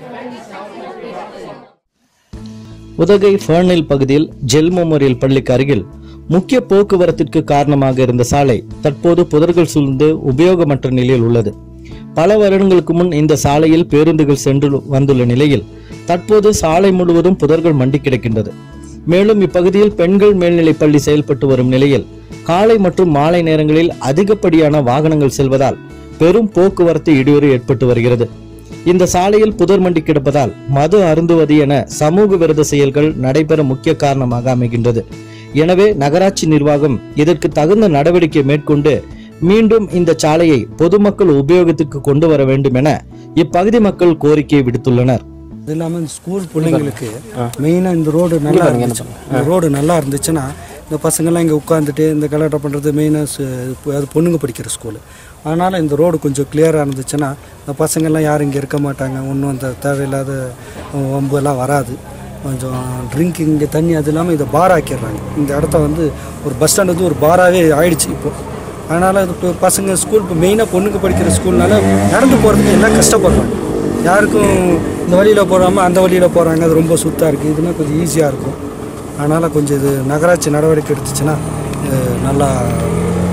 உதகை ஃபர்னில் பகுதியில் gel memorial பள்ளிக்கு அருகில் முக்கிய போக்குவரத்திற்கு காரணமாக இருந்த சாலை தற்போது புதர்கள் சூழ்ந்து உபயோகமற்ற நிலையில் உள்ளது பல வருடங்களுக்கு முன் இந்த சாலையில் பேருந்துகள் சென்று வந்துள்ள நிலையில் தற்போது சாலை முழுவதும் புதர்கள் மண்டி கிடக்கின்றது மேலும் இப்பகுதியில் பெண்கள் மேல்நிலைப் பள்ளி செயல்பட்டு வரும் நிலையில் காலை மற்றும் மாலை நேரங்களில் அதிகப்படியான வாகனங்கள் செல்வதால் பெரும் போக்குவரத்து இடையூறு ஏற்பட்டு வருகிறது இந்த சாலையில் புதர் மண்டி கிடப்பதால் மது அருந்துவது என சமூக விரோத செயல்கள் நடைபெற முக்கிய காரணமாக அமைகின்றது எனவே நகராட்சி நிர்வாகம் இதற்கு தகுந்த நடவடிக்கை மேற்கொண்டு மீண்டும் இந்த சாலையை பொதுமக்கள் உபயோகத்துக்கு கொண்டு வர வேண்டும் என இப்பகுதி மக்கள் கோரிக்கை விடுத்துள்ளனர் அது இல்லாமல் இந்த ஸ்கூல் பிள்ளைங்களுக்கு மெயினாக இந்த ரோடு நல்லா இருந்துச்சு இந்த ரோடு நல்லா இருந்துச்சுன்னா இந்த பசங்கள்லாம் இங்கே உட்காந்துட்டு இந்த கலாட்டம் பண்ணுறது மெயினாக அது பொண்ணுங்க படிக்கிற ஸ்கூலு அதனால் இந்த ரோடு கொஞ்சம் கிளியராக இருந்துச்சுன்னா இந்த பசங்கள்லாம் யாரும் இங்கே இருக்க மாட்டாங்க ஒன்றும் அந்த தேவையில்லாத வம்பு எல்லாம் வராது கொஞ்சம் ட்ரிங்கிங் இங்கே தண்ணி அது இல்லாமல் இதை பார் ஆக்கிடுறாங்க இந்த இடத்த வந்து ஒரு பஸ் ஸ்டாண்ட் வந்து ஒரு பாராகவே ஆயிடுச்சு இப்போது அதனால் அது இப்போ பசங்க ஸ்கூல் இப்போ மெயினாக பொண்ணுங்க படிக்கிற ஸ்கூல்னால நடந்து போகிறதுக்கு எல்லாம் கஷ்டப்படுறாங்க யாருக்கும் இந்த வழியில் போகாமல் அந்த வழியில் போகிறாங்க அது ரொம்ப சுத்தாக இருக்குது இதுனா கொஞ்சம் ஈஸியாக இருக்கும் அதனால் கொஞ்சம் இது நகராட்சி நடவடிக்கை எடுத்துச்சுன்னா இது நல்லா